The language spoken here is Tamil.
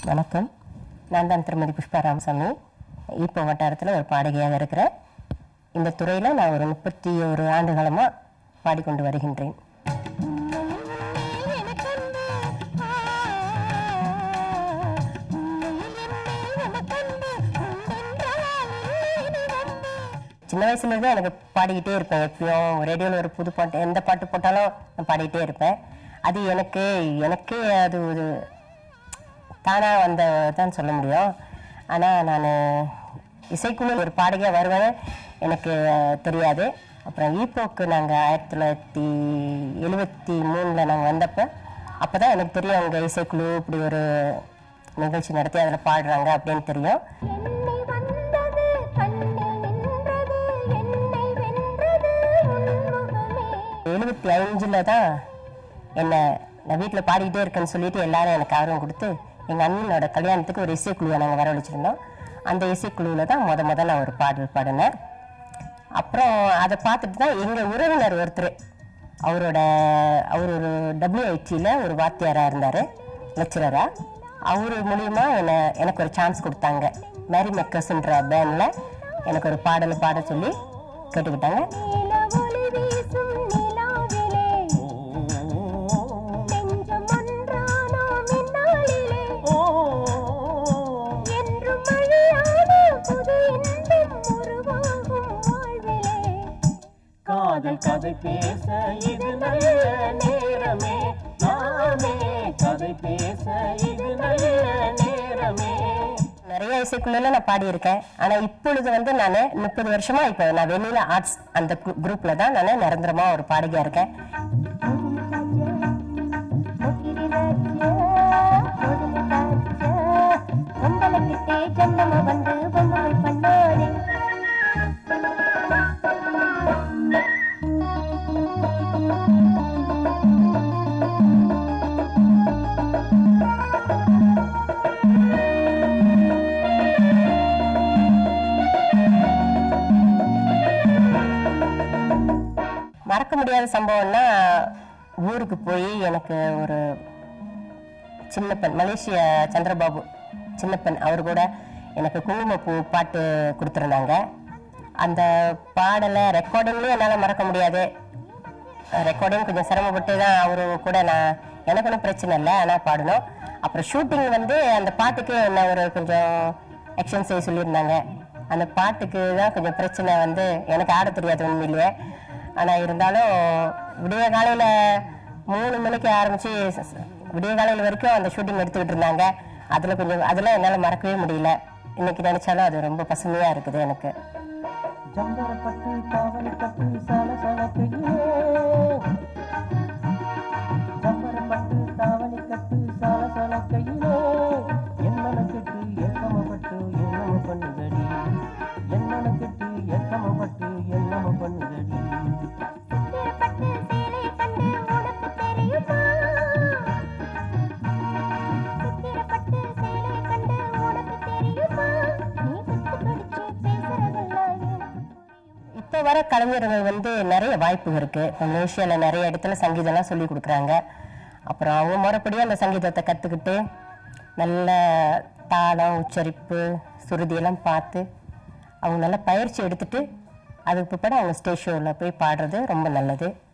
வணக்கம் நான் தான் திருமதி புஷ்பா ராமசாமி இப்போ வட்டாரத்தில் ஒரு பாடகியாக இருக்கிறேன் இந்த துறையில் நான் ஒரு முப்பத்தி ஒரு ஆண்டு காலமாக பாடிக்கொண்டு வருகின்றேன் சின்ன வயசுல இருந்தே எனக்கு பாடிக்கிட்டே இருப்பேன் எப்பயும் ரேடியோவில் ஒரு புது பாட்டு எந்த பாட்டு போட்டாலும் நான் பாடிக்கிட்டே இருப்பேன் அது எனக்கு எனக்கே அது ஒரு தானாக வந்த தான் சொல்ல முடியும் ஆனால் நான் இசைக்குழு ஒரு பாடகியாக வருவேன்னு எனக்கு தெரியாது அப்புறம் ஈப்போக்கு நாங்கள் ஆயிரத்தி தொள்ளாயிரத்தி எழுபத்தி மூணில் நாங்கள் வந்தப்போ அப்போ தான் எனக்கு தெரியும் அவங்க இசைக்குழு இப்படி ஒரு நிகழ்ச்சி நடத்தி அதில் பாடுறாங்க அப்படின்னு தெரியும் என்னை வந்தது கண்ணில் நின்றது என்னை வென்றது உன்முகமே எழுபத்தி அஞ்சில் தான் என்னை நான் வீட்டில் பாடிக்கிட்டே இருக்கேன்னு சொல்லிட்டு எல்லாரும் எனக்கு ஆர்வம் கொடுத்து எங்கள் அண்ணனோட கல்யாணத்துக்கு ஒரு இசைக்குழுவை நாங்கள் வரவழைச்சிருந்தோம் அந்த இசைக்குழுவில் தான் முத முத நான் ஒரு பாடல் பாடினேன் அப்புறம் அதை பார்த்துட்டு தான் எங்கள் உறவினர் ஒருத்தர் அவரோட அவர் ஒரு டபிள்யூஐடியில் ஒரு வாத்தியாராக இருந்தார் லெக்சரராக அவர் மூலியமா என்னை எனக்கு ஒரு சான்ஸ் கொடுத்தாங்க மேரி மெக்கஸ்ன்ற பேண்டில் எனக்கு ஒரு பாடல் பாட சொல்லி கேட்டுக்கிட்டாங்க நீல ஒளி வீசும் நிலாவிலே நெஞ்சம் ஒன்றானோ மின்னாளிலே என்றும் அழியாத புது இன்பம் உருவாகும் வாழ்விலே காதல் கதை பேச இது நல்ல நேரமே நாமே கதை பேச இது நல்ல நேரமே நிறைய இசைக்குள்ள நான் பாடியிருக்கேன் ஆனா இப்பொழுது வந்து நான் முப்பது வருஷமா இப்போ நான் வெளியில ஆர்ட்ஸ் அந்த குரூப்ல தான் நான் நிரந்தரமா ஒரு பாடகியா இருக்கேன் உங்களுக்கிட்டே ஜன்னம வந்து பொம்மை பண்ணாதே மறக்க முடியாத சம்பவம்னா ஊருக்கு போய் எனக்கு ஒரு சின்ன பெண் மலேசிய சந்திரபாபு சின்ன பெண் அவர் கூட எனக்கு குங்குமப்பூ பாட்டு கொடுத்துருந்தாங்க அந்த பாடலை ரெக்கார்டிங்லேயும் என்னால் மறக்க முடியாது ரெக்கார்டிங் கொஞ்சம் சிரமப்பட்டு தான் அவரு கூட நான் எனக்கு ஒன்றும் பிரச்சனை இல்லை ஆனால் பாடணும் அப்புறம் ஷூட்டிங் வந்து அந்த பாட்டுக்கு என்ன ஒரு கொஞ்சம் ஆக்ஷன் செய்ய சொல்லியிருந்தாங்க அந்த பாட்டுக்கு தான் கொஞ்சம் பிரச்சனை வந்து எனக்கு ஆட தெரியாது உண்மையிலேயே ஆனால் இருந்தாலும் விடிய காலையில் மூணு மணிக்கு ஆரம்பித்து விடிய காலையில் வரைக்கும் அந்த ஷூட்டிங் எடுத்துக்கிட்டு இருந்தாங்க அதில் கொஞ்சம் அதெல்லாம் என்னால் மறக்கவே முடியல இன்னைக்கு நினச்சாலும் அது ரொம்ப பசுமையாக இருக்குது எனக்கு ஜம்பரப்பட்டு காவல் கட்டு சல சலக்கையிலே ஜம்பரப்பட்டு தாவணி கட்டு சல சலக்கையிலே என்னன கெட்டு ஏக்கமப்பட்டு என்னம பண்ணுதடி என்னன கெட்டு ஏக்கமப்பட்டு என்னம பண்ணுதடி சித்திரப்பட்டு சேலை கண்டு உனக்கு தெரியுமா சித்திரப்பட்டு சேலை கண்டு உனக்கு தெரியுமா நீ குத்து பிடிச்சு பேசுறதெல்லாம் எனக்கு இப்போ வர கலைஞர்கள் வந்து நிறைய வாய்ப்பு இருக்கு இப்போ மலேசியாவில் நிறைய இடத்துல சங்கீதம்லாம் சொல்லி கொடுக்குறாங்க அப்புறம் அவங்க முறைப்படியே அந்த சங்கீதத்தை கற்றுக்கிட்டு நல்ல தாளம் உச்சரிப்பு சுருதியெல்லாம் பார்த்து அவங்க நல்ல பயிற்சி எடுத்துட்டு அதுக்கு பிற்பாடு அவங்க ஸ்டேஜ் ஷோவில் போய் பாடுறது ரொம்ப நல்லது